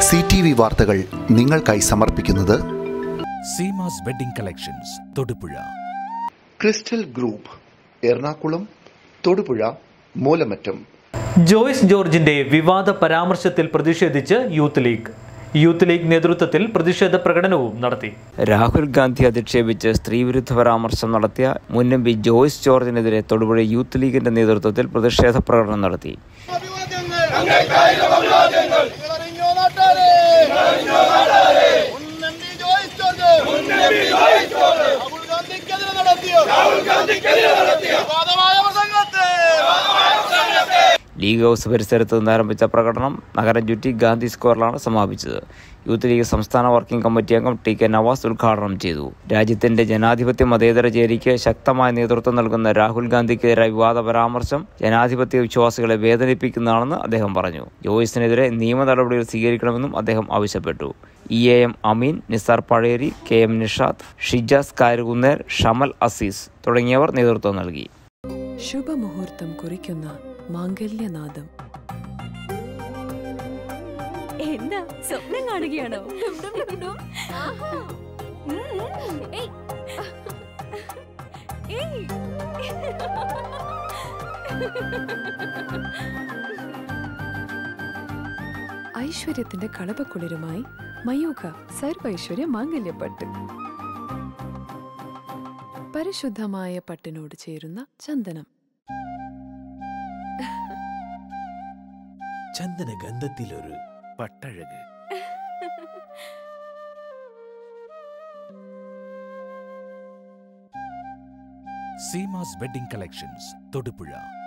C T V വാർത്തകൾ നിങ്ങൾക്കായി സമർപ്പിക്കുന്നത് Seemas wedding collections Thodupuzha crystal group Ernakulam Thodupuzha Moolamattam Joyce ജോർജിന്റെ വിവാദ പരാമർശത്തിൽ പ്രതിഷേധിച്ച് യൂത്ത് ലീഗ് യൂത്ത് ലീഗ് നേതൃത്വത്തിൽ പ്രതിഷേധ പ്രകടനവും നടത്തി രാഹുൽ ഗാന്ധി അധിക്ഷേപിച്ച് സ്ത്രീവിരുദ്ധ പരാമർശം നടത്തിയ മുൻ എം പി ജോയ്സ് ജോർജിനെതിരെ തൊടുപുഴ യൂത്ത് ലീഗിന്റെ നേതൃത്വത്തിൽ പ്രതിഷേധ പ്രകടനം നടത്തി നിങ്ങളറിഞ്ഞോ നാട്ടാരെ? ഉണ്ണണ്ടി ജോയിസ് ജോർജ്. രാഹുൽ ഗാന്ധിക്കെതിരെ നടത്തിയ വിവാദമായ പ്രസംഗത്തെ ലീഗ് ഹൗസ് പരിസരത്ത് നിന്ന് ആരംഭിച്ച പ്രകടനം നഗരം ചുറ്റി ഗാന്ധി സ്ക്വയറിലാണ് സമാപിച്ചത് യൂത്ത് ലീഗ് സംസ്ഥാന വർക്കിംഗ് കമ്മിറ്റി അംഗം ടി കെ നവാസ് ഉദ്ഘാടനം ചെയ്തു രാജ്യത്തിന്റെ ജനാധിപത്യ മതേതര ചേരിക്ക് ശക്തമായ നേതൃത്വം നൽകുന്ന രാഹുൽ ഗാന്ധിക്കെതിരായ വിവാദ പരാമർശം ജനാധിപത്യ വിശ്വാസികളെ വേദനിപ്പിക്കുന്നതാണെന്ന് അദ്ദേഹം പറഞ്ഞു ജോയിസിനെതിരെ നിയമ നടപടികൾ സ്വീകരിക്കണമെന്നും അദ്ദേഹം ആവശ്യപ്പെട്ടു E A M Ameen Nisar Pazheri K M Nishad Shijas Karukunner Shamal Azeez തുടങ്ങിയവർ നേതൃത്വം നൽകി ശുഭമുഹൂർത്തം കുറിക്കുന്ന മാംഗല്യനാദം എന്താ സ്വപ്നം കാണുകയാണോ ഉം. ഏയ്. ഏയ്. ഐശ്വര്യത്തിന്റെ കളപക്കുളിരുമായി മയൂഖ സർവൈശ്വര്യ മാംഗല്യപ്പട്ട് പരിശുദ്ധമായ പട്ടിനോട് ചേരുന്ന ചന്ദനം ചന്ദന ഗന്ധത്തിലൊരു പട്ടഴക് സീമാസ് വെഡിംഗ് കളക്ഷൻസ് തൊടുപുഴ